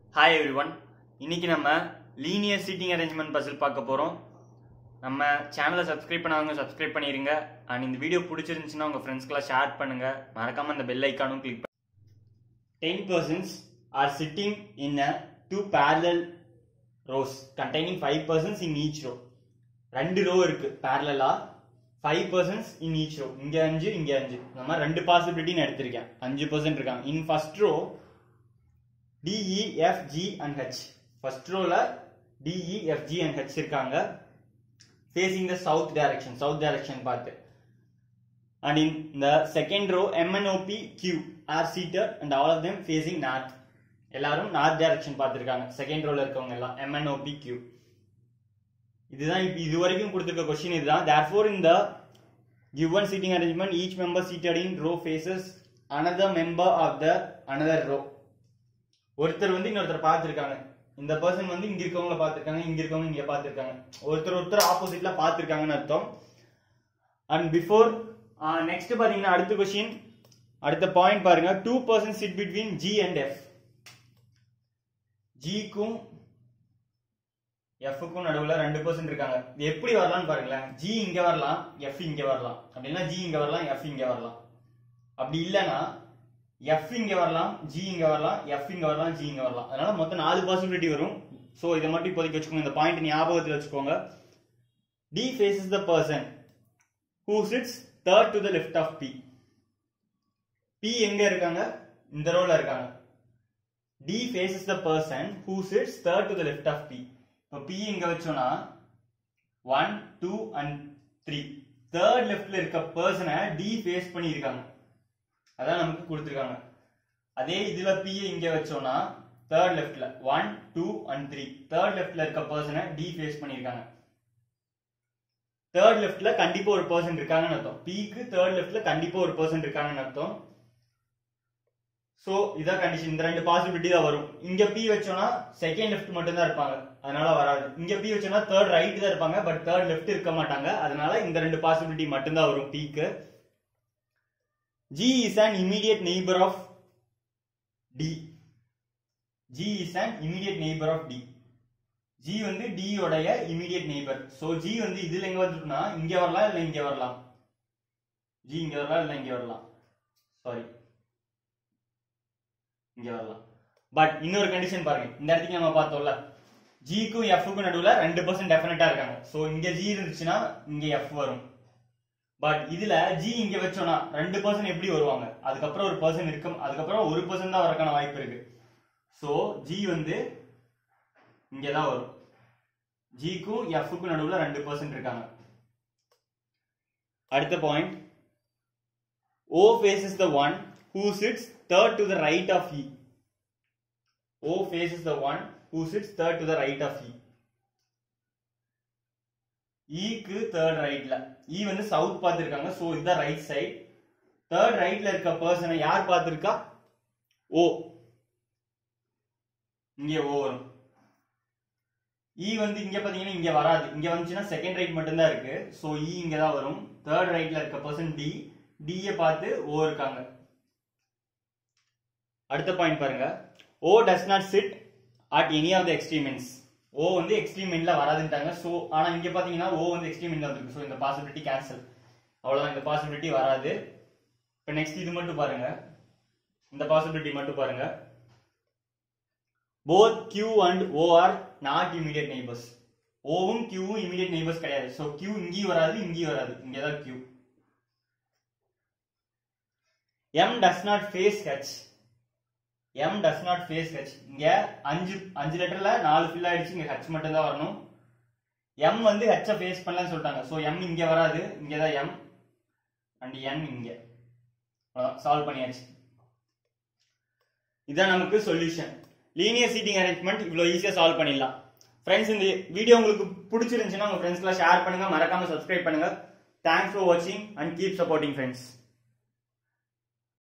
Hi every one இன்னைக்கு நம்ம linear seating arrangement Basil பார்க்க போகிறோம் நம்ம சேனலை சப்ஸ்கிரைப் பண்ணாதவங்க சப்ஸ்கிரைப் பண்ணிடுங்க அண்ட் இந்த வீடியோ பிடிச்சிருந்துச்சுன்னா உங்கள் ஃப்ரெண்ட்ஸ்க்கெலாம் ஷேர் பண்ணுங்க மறக்காம அந்த பெல் ஐக்கானும் click ten persons are sitting in a two parallel rows containing five persons in each row ரெண்டு ரோ இருக்கு பேரலா five persons in each row இங்க அஞ்சு இங்க அஞ்சு இந்த மாதிரி ரெண்டு பாசிபிலிட்டின்னு எடுத்திருக்கேன் அஞ்சு பர்சன்ட் இருக்காங்க in first row D E F G and H first ரோல D E F G and H இருக்காங்க facing the south direction south direction பார்த்து and in the second row M N O P Q are seated and all of them facing north எல்லாரும் north direction பார்த்துருக்காங்க second ரோல இருக்கவங்க எல்லாம் MNOP Q இதுதான் இப்போ இது வரைக்கும் கொடுத்துருக்க கொஸ்டின் இதுதான் therefore in the given seating arrangement each member seated in row faces another member of the another row ஒருத்தர் வந்து இன்னொருத்தர் பார்த்துருக்காங்க இந்த பர்சன் வந்து இங்க இருக்கவங்கள பார்த்துருக்காங்க இங்க இருக்கவங்க இங்க பார்த்துருக்காங்க ஒருத்தர் ஒருத்தர் ஆப்போசிட்ல பார்த்துருக்காங்கன்னு அர்த்தம் அண்ட் பிஃபோர் நெக்ஸ்ட் பாத்தீங்கன்னா அடுத்த கொஸ்டின் அடுத்த பாயிண்ட் பாருங்க two person sit between G and F ஜிக்கும் எஃப்க்கும் நடுவுல ரெண்டு பர்சன்ட் இருக்காங்க இது எப்படி வரலாம்னு பாருங்களேன் ஜி இங்க வரலாம் எஃப் இங்க வரலாம் அப்படின்னா ஜி இங்க வரலாம் எஃப் இங்க வரலாம் அப்படி இல்லைன்னா எஃப் இங்க வரலாம் ஜி இங்க வரலாம் எஃப் இங்க வரலாம் ஜி இங்க வரலாம் அதனால மொத்தம் நாலு பாசிபிலிட்டி வரும் சோ இதை மட்டும் இப்போதைக்கு வச்சுக்கோங்க இந்த பாயிண்ட் ஞாபகத்தில் வச்சுக்கோங்க D faces the person who sits third to the left of B B எங்க இருக்காங்க இந்த ரோல இருக்காங்க D faces the person who sits third to the left of B இப்போ பி இங்க வச்சோம்னா one two and three third லெஃப்ட்ல இருக்க பர்சனை டி ஃபேஸ் பண்ணி இருக்காங்க அதான் நமக்கு கொடுத்துருக்காங்க அதே இதுல பி இங்க வச்சோம்னா தேர்ட் லெஃப்ட்ல one two and three third லெஃப்ட்ல இருக்க பர்சனை டி ஃபேஸ் பண்ணியிருக்காங்க தேர்ட் லெஃப்ட்ல கண்டிப்பா ஒரு பர்சன் இருக்காங்கன்னு அர்த்தம் பிக்கு தேர்ட் லெஃப்ட்ல கண்டிப்பா ஒரு பர்சன் இருக்காங்கன்னு அர்த்தம் சோ இதான் கண்டிஷன் இந்த ரெண்டு பாசிபிலிட்டி தான் வரும் இங்க பி வச்சோம்னா செகண்ட் லெஃப்ட் மட்டும் தான் இருப்பாங்க அதனால வராது இங்க பி வச்சோம்னா தேர்ட் ரைட் தான் இருப்பாங்க பட் தேர்ட் லெஃப்ட் இருக்க மாட்டாங்க அதனால இந்த ரெண்டு பாசிபிலிட்டி மட்டும் தான் வரும் பிக்கு G is an immediate neighbor of D. G is an immediate neighbor of D. G வந்து D உடைய immediate neighbor. So G வந்து இதுல எங்க வந்துட்டுனா இங்க வரலாம் இல்ல இங்க வரலாம். G இங்க வரலாம் இல்ல இங்க வரலாம். சாரி. இங்க வரலாம். பட் இன்னொரு கண்டிஷன் பாருங்க. இந்த இடத்துக்கு நம்ம பார்த்தோம்ல. G க்கும் F க்கும் நடுவுல 2% டெஃபினட்டா இருக்காங்க. சோ இங்க G இருந்துச்சுன்னா இங்க F வரும். பட் இதுல ஜி இங்க வச்சோம்னா ரெண்டு பர்சன் எப்படி வருவாங்க அதுக்கப்புறம் ஒரு பர்சன் இருக்கும் அதுக்கப்புறம் ஒரு பர்சன் தான் வரக்கான வாய்ப்பு இருக்கு சோ ஜி வந்து இங்கதான் வரும் ஜிக்கும் எஃப்க்கும் நடுவுல ரெண்டு பர்சன்ட் இருக்காங்க அடுத்த point O faces the one who sits third to the right of E O faces the one who sits third to the right of E ஈக்கு தேர்ட் ரைட்ல இ வந்து சவுத் பார்த்திருக்காங்க சோ இதுதான் ரைட் சைடு தேர்ட் ரைட்ல இருக்க பர்சனை யார் பார்த்திருக்கா ஓ இங்க ஓ வரும் இ வந்து இங்க பாத்தீங்கன்னா இங்க வராது இங்க வந்துச்சுன்னா செகண்ட் ரைட் மட்டும் தான் இருக்கு சோ இ இங்க தான் வரும் தேர்ட் ரைட்ல இருக்க பர்சன் டி டிய பார்த்து ஓ இருக்காங்க அடுத்த பாயிண்ட் பாருங்க O does not sit at any of the extreme ends O வந்து எக்ஸ்ட்ரீம் எண்ட்ல வராதுன்ட்டாங்க ஸோ ஆனா இங்க பாத்தீங்கன்னா ஓ வந்து எக்ஸ்ட்ரீம் எண்ட்ல வந்திருக்கு ஸோ இந்த பாசிபிலிட்டி கேன்சல் அவ்வளவுதான் இந்த பாசிபிலிட்டி வராது இப்போ நெக்ஸ்ட் இது மட்டும் பாருங்க இந்த பாசிபிலிட்டி மட்டும் பாருங்க both Q and O are not immediate neighbours ஓவும் கியூவும் இமீடியட் நெய்பர்ஸ் கிடையாது ஸோ கியூ இங்கேயும் வராது இங்கேயும் வராது இங்கே தான் Q M does not face H M does not face H இங்க அஞ்சு அஞ்சு லெட்டர்ல நாலு ஃபில் ஆயிடுச்சு இங்க ஹெச் மட்டும் தான் வரணும் எம் வந்து ஹெச்ச ஃபேஸ் பண்ணலன்னு சொல்லிட்டாங்க ஸோ எம் இங்க வராது இங்க தான் எம் அண்ட் என் இங்க சால்வ் பண்ணியாச்சு இதான் நமக்கு சொல்யூஷன் லீனியர் சீட்டிங் அரேஞ்ச்மெண்ட் இவ்வளோ ஈஸியாக சால்வ் பண்ணிடலாம் ஃப்ரெண்ட்ஸ் இந்த வீடியோ உங்களுக்கு பிடிச்சிருந்துச்சுன்னா உங்க ஃப்ரெண்ட்ஸ்க்குலாம் ஷேர் பண்ணுங்க மறக்காம சப்ஸ்கிரைப் பண்ணுங்க தேங்க்ஸ் ஃபார் வாட்சிங் அண்ட் கீப் சப்போர்ட்டிங் ஃப்ரெண்ட்ஸ்